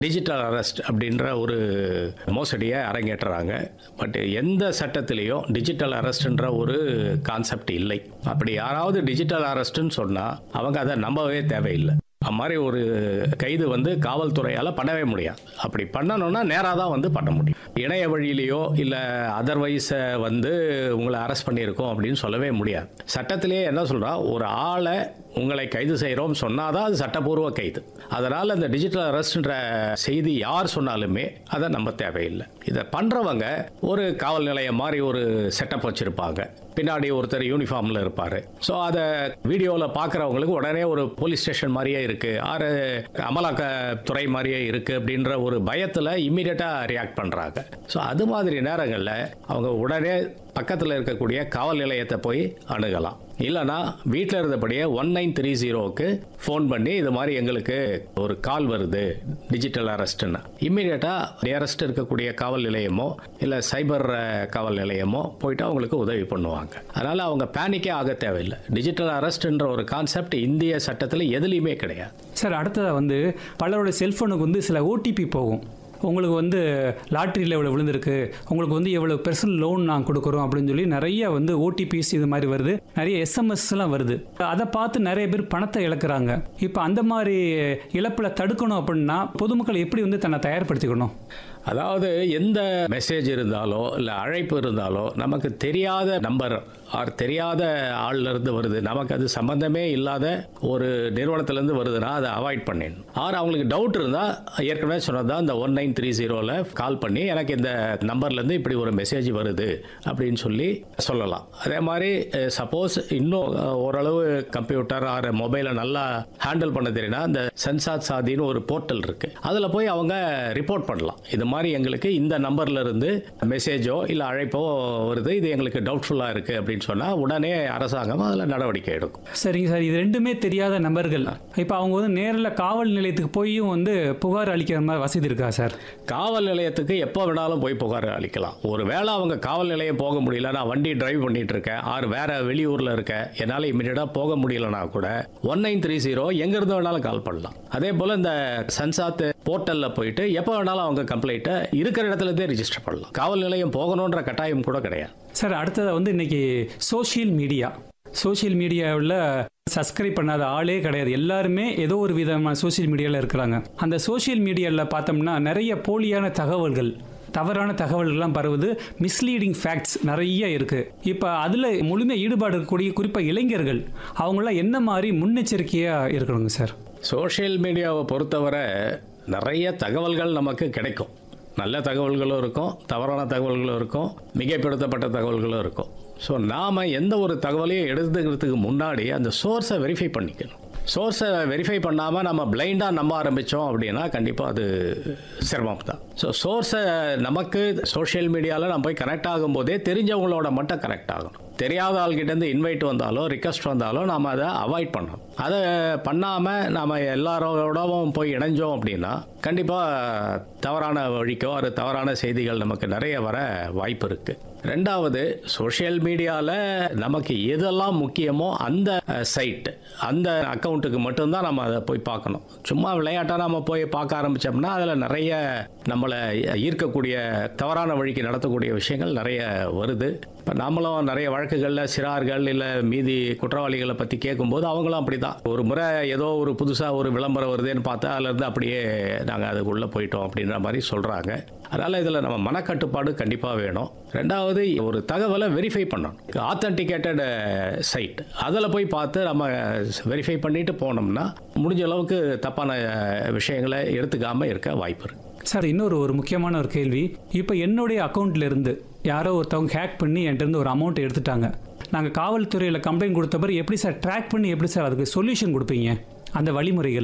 digital arrest அப்படின்ற ஒரு மோசடியை அரங்கேற்றுறாங்க but எந்த சட்டத்திலையும் டிஜிட்டல் அரெஸ்ட்ன்ற ஒரு கான்செப்ட் இல்லை அப்படி யாராவது டிஜிட்டல் அரெஸ்ட்னு சொன்னால் அவங்க அதை நம்பவே தேவையில்லை அது மாதிரி ஒரு கைது வந்து காவல்துறையால் பண்ணவே முடியாது அப்படி பண்ணணும்னா நேராக தான் வந்து பண்ண முடியும் இணைய வழியிலையோ இல்லை அதர்வைஸை வந்து உங்களை அரெஸ்ட் பண்ணியிருக்கோம் அப்படின்னு சொல்லவே முடியாது சட்டத்திலேயே என்ன சொல்கிறா ஒரு ஆளை உங்களை கைது செய்கிறோம் சொன்னாதான் அது சட்டப்பூர்வ கைது அதனால் இந்த டிஜிட்டல் அரெஸ்ட்ன்ற செய்தி யார் சொன்னாலுமே அதை நம்ப தேவையில்லை இதை பண்ணுறவங்க ஒரு காவல் நிலையம் மாதிரி ஒரு செட்டப் வச்சுருப்பாங்க பின்னாடி ஒருத்தர் யூனிஃபார்மில் இருப்பார் ஸோ அதை வீடியோவில் பார்க்குறவங்களுக்கு உடனே ஒரு போலீஸ் ஸ்டேஷன் மாதிரியே இருக்குது ஆறு அமலாக்கத்துறை மாதிரியே இருக்குது அப்படின்ற ஒரு பயத்தில் இம்மீடியட்டாக ரியாக்ட் பண்ணுறாங்க ஸோ அது மாதிரி நேரங்களில் அவங்க உடனே பக்கத்தில் இருக்கக்கூடிய காவல் நிலையத்தை போய் அணுகலாம் இல்லைனா வீட்டில் இருந்தபடியே ஒன் நைன் த்ரீ ஜீரோவுக்கு ஃபோன் பண்ணி இது மாதிரி எங்களுக்கு ஒரு கால் வருது டிஜிட்டல் அரெஸ்ட்னு இம்மீடியட்டாக நியரஸ்ட் இருக்கக்கூடிய காவல் நிலையமோ இல்லை சைபர் அஹ், காவல் நிலையமோ போயிட்டு அவங்களுக்கு உதவி பண்ணுவாங்க அதனால் அவங்க பேனிக்கே ஆக தேவையில்லை டிஜிட்டல் அரெஸ்ட்ன்ற ஒரு கான்செப்ட் இந்திய சட்டத்தில் எதுலேயுமே கிடையாது சார் அடுத்ததாக வந்து பலரோட செல்ஃபோனுக்கு வந்து சில ஓடிபி போகும் உங்களுக்கு வந்து லாட்ரியில் இவ்வளோ விழுந்திருக்கு உங்களுக்கு வந்து எவ்வளோ பெர்சனல் லோன் நான் கொடுக்குறோம் அப்படின்னு சொல்லி நிறைய வந்து ஓடிபிஸ் இது மாதிரி வருது நிறைய எஸ்எம்எஸ்லாம் வருது அதை பார்த்து நிறைய பேர் பணத்தை இழக்கிறாங்க இப்போ அந்த மாதிரி இழப்பில் தடுக்கணும் அப்படின்னா பொதுமக்கள் எப்படி வந்து தன்னை தயார்படுத்திக்கணும் அதாவது எந்த மெசேஜ் இருந்தாலோ இல்லை அழைப்பு இருந்தாலோ நமக்கு தெரியாத நம்பர் ஆர் தெரியாத ஆள்ல இருந்து வருது நமக்கு அது சம்பந்தமே இல்லாத ஒரு நிறுவனத்திலேருந்து வருதுன்னா அதை அவாய்ட் பண்ணிடணும் ஆர் அவங்களுக்கு டவுட் இருந்தால் ஏற்கனவே சொன்னதான் இந்த ஒன் நைன் த்ரீ ஜீரோவில் கால் பண்ணி எனக்கு இந்த நம்பர்லேருந்து இப்படி ஒரு மெசேஜ் வருது அப்படின்னு சொல்லி சொல்லலாம் அதே மாதிரி சப்போஸ் இன்னும் அஹ், ஓரளவு கம்ப்யூட்டர் ஆர் மொபைலை நல்லா ஹேண்டில் பண்ண தெரியும்னா இந்த சென்சார் சாதின்னு ஒரு போர்ட்டல் இருக்கு அதில் போய் அவங்க ரிப்போர்ட் பண்ணலாம் இது மாதிரி எங்களுக்கு இந்த நம்பர்ல இருந்து மெசேஜோ இல்லை அழைப்போ வருது இது எங்களுக்கு டவுட்ஃபுல்லாக இருக்கு அப்படின்னு சொன்னால் உடனே அரசாங்கம் அதில் நடவடிக்கை எடுக்கும் சரிங்க சார் இது ரெண்டுமே தெரியாத நபர்கள் இப்போ அவங்க வந்து நேரில் காவல் நிலையத்துக்கு போயும் வந்து புகார் அளிக்கிற மாதிரி வசதி இருக்கா சார் காவல் நிலையத்துக்கு எப்போ வேணாலும் போய் புகார் அளிக்கலாம் ஒரு வேளை அவங்க காவல் நிலையம் போக முடியல நான் வண்டி டிரைவ் பண்ணிட்டு இருக்கேன் ஆர் வேற வெளியூர்ல இருக்கேன் என்னால் இமீடியட்டாக போக முடியலனா கூட ஒன் நைன் த்ரீ ஜீரோ எங்கிருந்து வேணாலும் கால் பண்ணலாம் அதே போல இந்த சன்சாத் போர்ட்டல்ல போயிட்டு எப்போ வேணாலும் அவங்க கம்ப்ளைண்ட்டை இருக்கிற இடத்துல இருந்தே ரிஜிஸ்டர் பண்ணலாம் காவல் நிலையம் போகணுன்ற கட்டாயம் கூட கிடையாது சார் அடுத்தது வந்து இன்னைக்கு சோஷியல் மீடியா சோஷியல் மீடியாவில் சப்ஸ்கிரைப் பண்ணாத ஆளே கிடையாது எல்லாருமே ஏதோ ஒரு விதமான சோஷியல் மீடியாவில் இருக்கிறாங்க அந்த சோஷியல் மீடியாவில் பார்த்தோம்னா நிறைய போலியான தகவல்கள் தவறான தகவல்கள்லாம் பரவுது மிஸ்லீடிங் ஃபேக்ட்ஸ் நிறைய இருக்குது இப்போ அதில் முழுமையாக ஈடுபாடு இருக்கக்கூடிய குறிப்பாக இளைஞர்கள் அவங்களாம் என்ன மாதிரி முன்னெச்சரிக்கையாக இருக்கணுங்க சார் சோஷியல் மீடியாவை பொறுத்தவரை நிறைய தகவல்கள் நமக்கு கிடைக்கும் நல்ல தகவல்களும் இருக்கும் தவறான தகவல்களும் இருக்கும் மிகைப்படுத்தப்பட்ட தகவல்களும் இருக்கும் ஸோ நாம் எந்த ஒரு தகவலையும் எடுத்துக்கிறதுக்கு முன்னாடி அந்த சோர்ஸை வெரிஃபை பண்ணிக்கணும் சோர்ஸை வெரிஃபை பண்ணாமல் நம்ம பிளைண்டாக நம்ப ஆரம்பித்தோம் அப்படின்னா கண்டிப்பாக அது சிரமம் தான் ஸோ சோர்ஸை நமக்கு சோஷியல் மீடியாவில் நம்ம போய் கனெக்ட் ஆகும்போதே தெரிஞ்சவங்களோட மட்டும் கனெக்ட் ஆகணும் தெரியாத ஆள்கிட்டேருந்து இன்வைட் வந்தாலோ ரிக்வஸ்ட் வந்தாலோ நாம் அதை அவாய்ட் பண்ணணும் அதை பண்ணாமல் நாம் எல்லாரோடவும் போய் இணைஞ்சோம் அப்படின்னா கண்டிப்பாக தவறான வழிக்கோ அது தவறான செய்திகள் நமக்கு நிறைய வர வாய்ப்பு இருக்குது ரெண்டாவது சோஷியல் மீடியாவில் நமக்கு எதெல்லாம் முக்கியமோ அந்த சைட் அந்த அக்கௌண்ட்டுக்கு மட்டும்தான் நம்ம அதை போய் பார்க்கணும் சும்மா விளையாட்டாக நம்ம போய் பார்க்க ஆரம்பித்தோம்னா அதில் நிறைய நம்மளை ஈர்க்கக்கூடிய தவறான வழிக்கு நடத்தக்கூடிய விஷயங்கள் நிறைய வருது இப்போ நாமளும் நிறைய வழக்குகளில் சிறார்கள் இல்லை மீதி குற்றவாளிகளை பற்றி கேட்கும்போது அவங்களும் அப்படி தான் ஒரு முறை ஏதோ ஒரு புதுசாக ஒரு விளம்பரம் வருதுன்னு பார்த்தா அதுலேருந்து அப்படியே நாங்கள் அதுக்குள்ளே போயிட்டோம் அப்படின்ற மாதிரி சொல்கிறாங்க அதனால் இதில் நம்ம மனக்கட்டுப்பாடு கண்டிப்பாக வேணும் ரெண்டாவது ஒரு தகவலை வெரிஃபை பண்ணணும் ஆத்தன்டிகேட்டட் சைட் அதில் போய் பார்த்து நம்ம வெரிஃபை பண்ணிட்டு போனோம்னா முடிஞ்ச அளவுக்கு தப்பான விஷயங்களை எடுத்துக்காமல் இருக்க வாய்ப்பு இருக்கு சார் இன்னொரு ஒரு முக்கியமான ஒரு கேள்வி இப்போ என்னுடைய அக்கௌண்ட்ல இருந்து யாரோ ஒருத்தவங்க ஹேக் பண்ணி என்கிட்ட இருந்து ஒரு அமௌண்ட் எடுத்துட்டாங்க நாங்கள் காவல்துறையில் கம்ப்ளைண்ட் கொடுத்த பிறகு எப்படி சார் ட்ராக் பண்ணி எப்படி சார் அதுக்கு சொல்யூஷன் கொடுப்பீங்க அந்த வழிமுறைகள்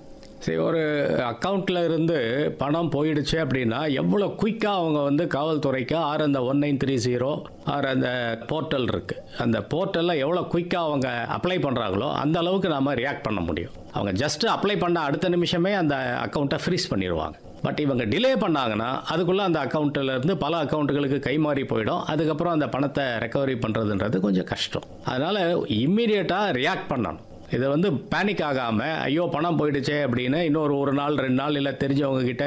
சரி ஒரு அக்கௌண்ட்டில் இருந்து பணம் போயிடுச்சு அப்படின்னா எவ்வளோ குயிக்காக அவங்க வந்து காவல்துறைக்கு ஆர் அந்த one nine three zero or அந்த போர்ட்டல் இருக்குது அந்த போர்ட்டலில் எவ்வளோ குயிக்காக அவங்க அப்ளை பண்ணுறாங்களோ அந்த அளவுக்கு நாம் ரியாக்ட் பண்ண முடியும் அவங்க ஜஸ்ட் அப்ளை பண்ண அடுத்த நிமிஷமே அந்த அக்கௌண்ட்டை ஃப்ரீஸ் பண்ணிடுவாங்க பட் இவங்க டிலே பண்ணாங்கன்னா அதுக்குள்ளே அந்த அக்கௌண்ட்டில் இருந்து பல அக்கௌண்ட்டுகளுக்கு கைமாறி போயிடும் அதுக்கப்புறம் அந்த பணத்தை ரெக்கவரி பண்ணுறதுன்றது கொஞ்சம் கஷ்டம் அதனால் இம்மீடியட்டாக ரியாக்ட் பண்ணணும் இதை வந்து பேனிக் ஆகாமல் ஐயோ பணம் போயிடுச்சே அப்படின்னு இன்னொரு ஒரு நாள் ரெண்டு நாள் இல்லை தெரிஞ்சவங்க கிட்ட